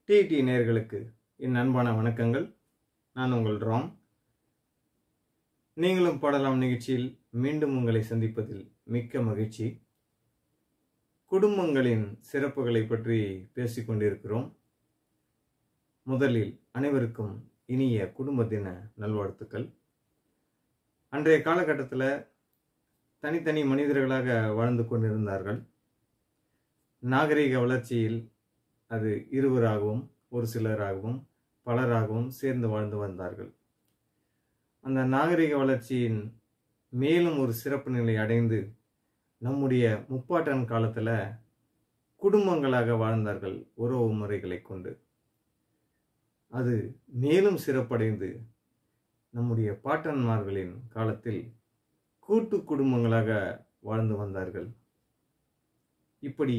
DD நேர்களுக்கு என் அன்பான வணக்கங்கள் நான் உங்கள் ராம் நீங்களும் பாடலாம் நிகழ்ச்சியில் மீண்டும் உங்களை சந்திப்பதில் மிக்க மகிழ்ச்சி குடும்பங்களின் சிறப்புகளை பற்றி பேசிக் கொண்டிருக்கிறோம் முதலில் அனைவருக்கும் இனிய குடும்ப தின நல்வாழ்த்துக்கள் அன்றைய காலகட்டத்தில் தனித்தனி மனிதர்களாக வாழ்ந்து கொண்டிருந்தார்கள் நாகரிக வளர்ச்சியில் அது இருவராகவும் ஒரு சிலராகவும் பலராகவும் சேர்ந்து வாழ்ந்து வந்தார்கள் அந்த நாகரிக வளர்ச்சியின் மேலும் ஒரு சிறப்பு நிலை அடைந்து நம்முடைய முப்பாட்டன் காலத்தில் குடும்பங்களாக வாழ்ந்தார்கள் உறவு முறைகளை கொண்டு அது மேலும் சிறப்படைந்து நம்முடைய பாட்டன்மார்களின் காலத்தில் கூட்டு குடும்பங்களாக வாழ்ந்து வந்தார்கள் இப்படி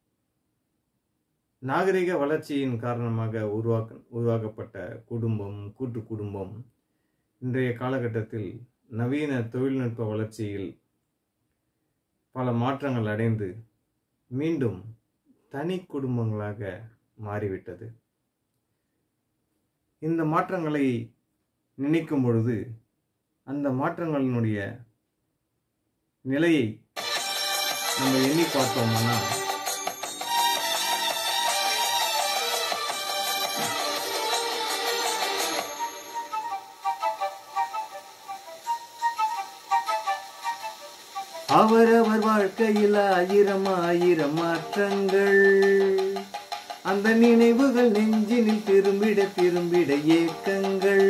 நாகரிக வளர்ச்சியின் காரணமாக உருவாக்க உருவாக்கப்பட்ட குடும்பம் கூட்டு குடும்பம் இன்றைய காலகட்டத்தில் நவீன தொழில்நுட்ப வளர்ச்சியில் பல மாற்றங்கள் அடைந்து மீண்டும் தனி குடும்பங்களாக மாறிவிட்டது இந்த மாற்றங்களை நினைக்கும் பொழுது அந்த மாற்றங்களினுடைய நிலையை நம்ம எண்ணி பார்த்தோம்னா அவரவர் வாழ்க்கையில் ஆயிரம் ஆயிரம் மாற்றங்கள் அந்த நினைவுகள் நெஞ்சினில் திரும்பிட திரும்பிட ஏக்கங்கள்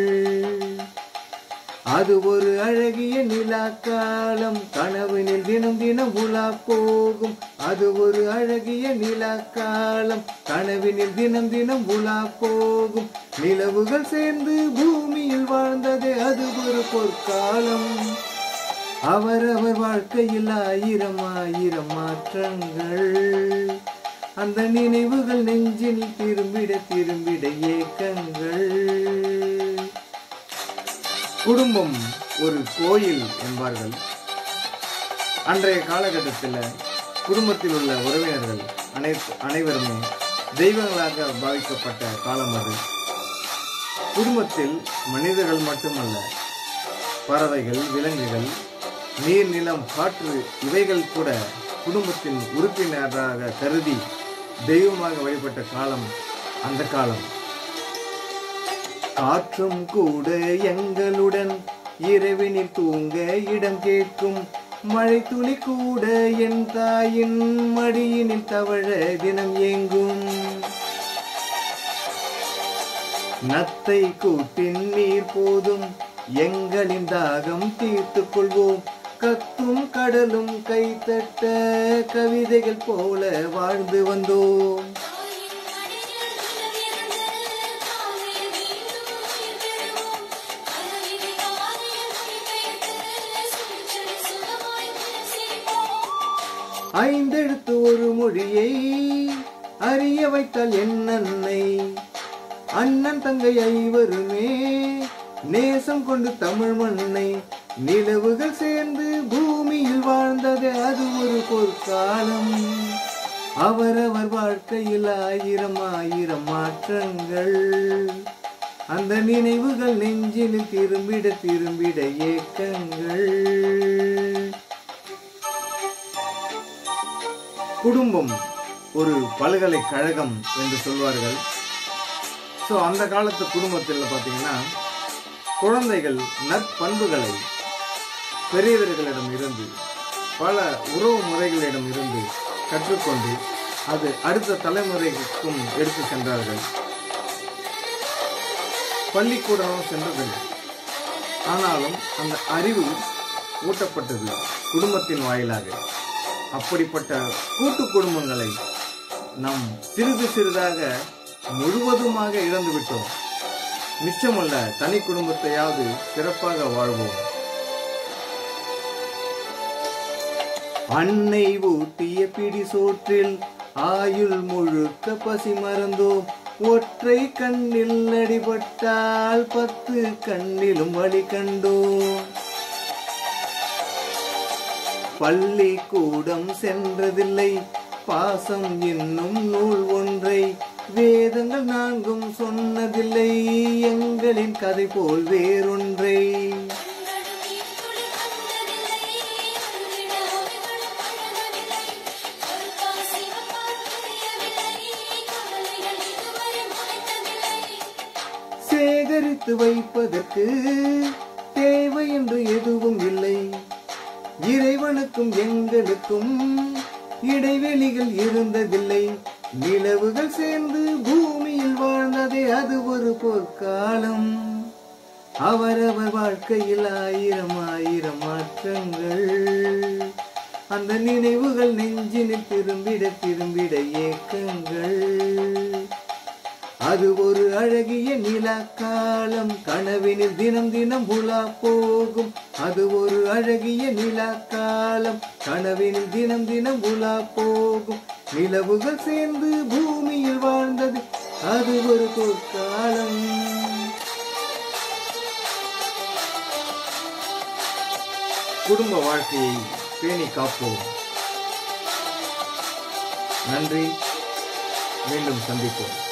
அது ஒரு அழகிய நிலாக்காலம் கனவினில் தினம் தினம் உலா போகும் அது ஒரு அழகிய நிலாக்காலம் கனவினில் தினம் தினம் உலா போகும் நிலவுகள் சேர்ந்து பூமியில் வாழ்ந்தது அது ஒரு பொற்காலம் அவரவர் வாழ்க்கையில் ஆயிரம் ஆயிரம் மாற்றங்கள் அந்த நினைவுகள் நெஞ்சில் திரும்பிட திரும்பிட ஏக்கங்கள் குடும்பம் ஒரு கோயில் என்பார்கள் அன்றைய காலகட்டத்தில் குடும்பத்தில் உள்ள உறவினர்கள் அனைத்து அனைவருமே தெய்வங்களாக பாவிக்கப்பட்ட காலம் அது குடும்பத்தில் மனிதர்கள் மட்டுமல்ல பறவைகள் விலங்குகள் நீர் நிலம் காற்று இவைகள் கூட குடும்பத்தின் உறுப்பினராக கருதி தெய்வமாக வழிபட்ட காலம் அந்த காலம் காற்றும் கூட எங்களுடன் இரவினில் தூங்க இடம் கேட்கும் மழை துளி கூட என் தாயின் மடியினில் தவழ தினம் ஏங்கும் நத்தை கூட்டின் நீர் போதும் எங்களின் தாகம் தீர்த்துக் கொள்வோம் கத்தும் கடலும் கைத்தட்ட கவிதைகள் போல வாழ்ந்து வந்தோம் ஐந்தெழுத்து ஒரு மொழியை அறிய வைத்தால் என் அன்னை அண்ணன் தங்கை ஐவருமே நேசம் கொண்டு தமிழ் மண்ணை நிலவுகள் சேர்ந்து பூமியில் வாழ்ந்தது அது ஒரு பொற்காலம் அவரவர் வாழ்க்கையில் ஆயிரம் ஆயிரம் மாற்றங்கள் அந்த நினைவுகள் நெஞ்சில் திரும்பிட திரும்பிட ஏக்கங்கள் குடும்பம் ஒரு பல்கலைக்கழகம் என்று சொல்வார்கள் ஸோ அந்த காலத்து குடும்பத்தில் பார்த்தீங்கன்னா குழந்தைகள் நற்பண்புகளை பெரியவர்களிடம் இருந்து பல உறவு முறைகளிடம் இருந்து கற்றுக்கொண்டு அது அடுத்த தலைமுறைக்கும் எடுத்து சென்றார்கள் பள்ளிக்கூடம் சென்றதில்லை ஆனாலும் அந்த அறிவு ஊட்டப்பட்டது குடும்பத்தின் வாயிலாக அப்படிப்பட்ட கூட்டு குடும்பங்களை நாம் சிறிது சிறிதாக முழுவதுமாக இழந்து விட்டோம் மிச்சமல்ல தனி குடும்பத்தையாவது சிறப்பாக வாழ்வோம் அன்னை ஊட்டிய பிடி சோற்றில் ஆயுள் முழுக்க பசி மறந்தோம் ஒற்றை கண்ணில் அடிபட்டால் பத்து கண்ணிலும் வழி கண்டோம் பள்ளி கூடம் சென்றதில்லை பாசம் என்னும் நூல் ஒன்றை வேதங்கள் நான்கும் சொன்னதில்லை எங்களின் கதை போல் வேறொன்றை சேகரித்து வைப்பதற்கு தேவை என்று எதுவும் இல்லை இறைவனுக்கும் எங்களுக்கும் இடைவெளிகள் இருந்ததில்லை நிலவுகள் சேர்ந்து பூமியில் வாழ்ந்ததே அது ஒரு பொற்காலம் அவரவர் வாழ்க்கையில் ஆயிரம் ஆயிரம் மாற்றங்கள் அந்த நினைவுகள் நெஞ்சினில் திரும்பிட திரும்பிட ஏக்கங்கள் அது ஒரு அழகிய நிலா காலம் கனவினில் தினம் தினம் உலா போகும் அது ஒரு அழகிய நிலா காலம் கனவினில் தினம் தினம் உலா போகும் நிலவுகள் சேர்ந்து பூமியில் வாழ்ந்தது அது ஒரு பொற்காலம் குடும்ப வாழ்க்கையை பேணி காப்போம் நன்றி மீண்டும் சந்திப்போம்